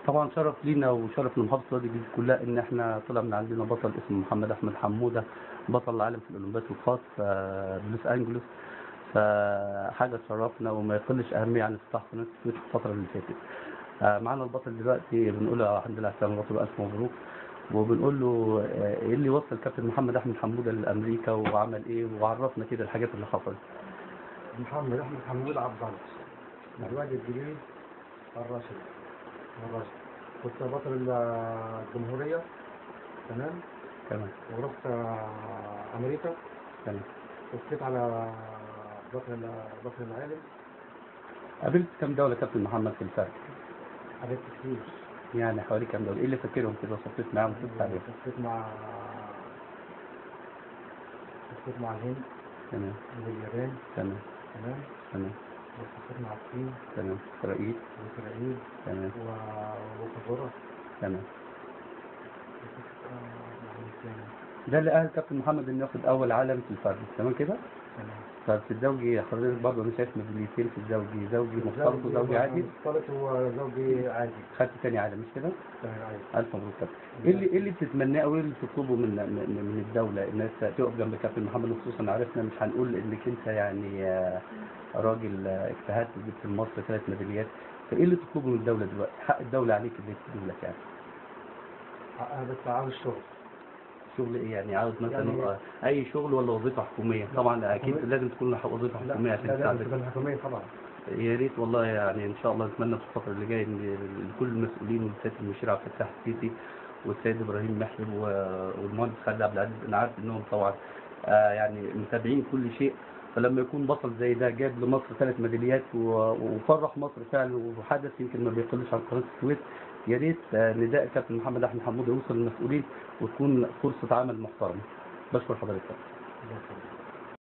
طبعا شرف لينا وشرف لمحافظه وادي الجديد كلها ان احنا طلع من عندنا بطل اسمه محمد احمد حموده بطل العالم في الاولمبياد الخاص في لوس انجلوس فحاجه تشرفنا وما يقلش اهميه عن افتتاح قناه السويس الفتره اللي فاتت آه، معانا البطل دلوقتي بنقول له الحمد لله على السلامه بطل الف مبروك وبنقول له آه، ايه اللي وصل كابتن محمد احمد حموده لامريكا وعمل ايه وعرفنا كده الحاجات اللي حصلت محمد احمد حمود عبد من الوادي الجديد الراشد الراشد كنت بطل الجمهورية تمام تمام ورحت أمريكا تمام وفيت على بطل بطل العالم قابلت كم دوله كابتن محمد في الفرق حاجات كتير يعني حوالي كم دوله ايه اللي فاكرهم كده صفيت معاهم وصفت عليهم وفيت مع وفيت مع الهند تمام واليابان تمام تمام تمام وفيت مع الصين تمام اسرائيل وإسرائيل تمام و- وكفورة تمام وفيت آه، مع مين تاني ده اللي اهل كابتن محمد انه ياخد اول عالم في الفرد تمام كده تمام ففي الزوجي حضرتك برضه انا شايف ميداليتين في الزوجي زوجي مختلط وزوجي عادي مختلط وزوجي عادي خدت تاني عالم مش كده؟ تمام عادي الف مبروك كابتن ايه اللي ايه اللي بتتمناه او ايه اللي بتطلبه من من من الدوله الناس تقف جنب كابتن محمد خصوصا عرفنا مش هنقول انك انت يعني آه، راجل آه، اجتهدت وجبت لمصر ثلاث ميداليات فايه اللي تطلبه من الدوله دلوقتي؟ حق الدوله عليك اللي تديه لك يعني حقها بس عاوز شغل شغل ايه يعني عاوز مثلا يعني- آه، اي شغل ولا وظيفه حكوميه طبعا اكيد حكومية. لازم تكون لها وظيفه حكوميه عشان لا لا تساعدك الشغل الحكومية طبعا يا ريت والله يعني ان شاء الله نتمنى في الفتره اللي جايه ان لكل المسؤولين والسيد المشير عبد الفتاح السيسي والسيد ابراهيم محلب و- والمهندس خالد عبد العزيز انا عارف انهم طبعا آه يعني متابعين كل شيء فلما يكون بطل زي ده جاب لمصر ثلاث ميداليات و- وفرح مصر فعلا وحدث يمكن ما بيقلش عن قناه السويس يا ريت آه، نداء كابتن محمد احمد حمود يوصل للمسؤولين وتكون فرصه عمل محترمه بشكر حضرتك الله يخليك.